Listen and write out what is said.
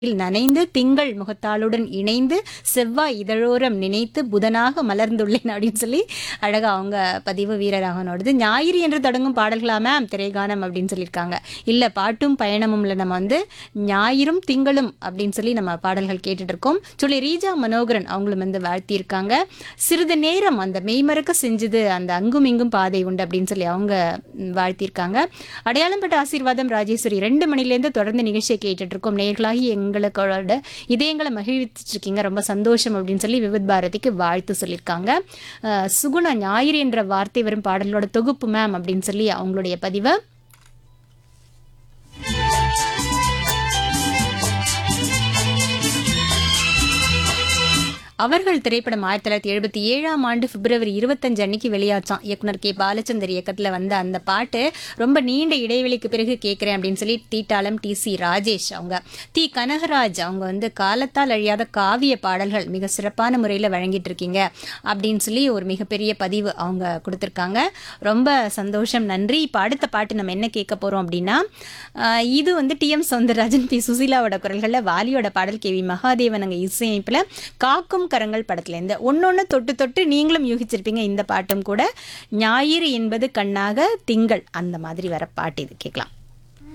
நனைந்து திங்கள் முகத்தாளுடன் இணைந்து செவ்வாய் இதழோரம் நினைத்து புதனாக மலர்ந்துள்ளேன் அப்படின்னு சொல்லி அழகா அவங்க பதிவு வீரராகனோடது ஞாயிறு என்று தொடங்கும் பாடல்களா மேம் திரைகானம் அப்படின்னு சொல்லியிருக்காங்க இல்ல பாட்டும் பயணமும்ல நம்ம வந்து ஞாயிறும் திங்களும் அப்படின்னு சொல்லி நம்ம பாடல்கள் கேட்டுட்டு இருக்கோம் சொல்லி ரீஜா மனோகரன் அவங்களும் வந்து வாழ்த்தியிருக்காங்க சிறிது நேரம் அந்த மெய்மறக்க செஞ்சது அந்த அங்கும் இங்கும் பாதை உண்டு அப்படின்னு சொல்லி அவங்க ம், வாழ்த்தியிருக்காங்க அடையாளம் பட்ட ஆசீர்வாதம் ராஜேஸ்வரி ரெண்டு மணிலேருந்து தொடர்ந்து நிகழ்ச்சியை கேட்டுட்டு இருக்கோம் நேர்களாகி எங்களுக்கோட இதயங்களை மகிழ்விச்சுட்டு இருக்கீங்க ரொம்ப சந்தோஷம் அப்படின்னு சொல்லி விவித் பாரதிக்கு வாழ்த்து சொல்லியிருக்காங்க அஹ், சுகுண ஞாயிறு என்ற வார்த்தை வரும் பாடலோட தொகுப்பு மேம் அப்படின்னு சொல்லி அவங்களுடைய பதிவை அவர்கள் திரைப்படம் ஆயிரத்தி தொள்ளாயிரத்தி எழுபத்தி ஏழாம் ஆண்டு பிப்ரவரி இருபத்தஞ்சு அன்னைக்கு வெளியாச்சான் இயக்குனர் கே பாலச்சந்தர் இயக்கத்தில் வந்த அந்த பாட்டு ரொம்ப நீண்ட இடைவெளிக்கு பிறகு கேட்குறேன் அப்படின்னு சொல்லி தீட்டாளம் டி சி ராஜேஷ் அவங்க தி கனகராஜ் அவங்க வந்து காலத்தால் அழியாத காவிய பாடல்கள் மிக சிறப்பான முறையில் வழங்கிட்டு இருக்கீங்க அப்படின்னு சொல்லி ஒரு மிகப்பெரிய பதிவு அவங்க கொடுத்துருக்காங்க ரொம்ப சந்தோஷம் நன்றி இப்போ அடுத்த பாட்டு நம்ம என்ன கேட்க போகிறோம் அப்படின்னா ஆஹ் இது வந்து டி எம் சௌந்தரராஜன் பி சுசீலாவோட குரல்களில் வாலியோட பாடல் கே வி மகாதேவன் அங்கே இசையமைப்பில் காக்கும் கரங்கள் படத்துலேருந்து ஒன்னொன்று தொட்டு தொட்டு நீங்களும் யூகிச்சிருப்பீங்க இந்த பாட்டும் கூட ஞாயிறு என்பது கண்ணாக திங்கள் அந்த மாதிரி வர பாட்டு இது கேட்கலாம்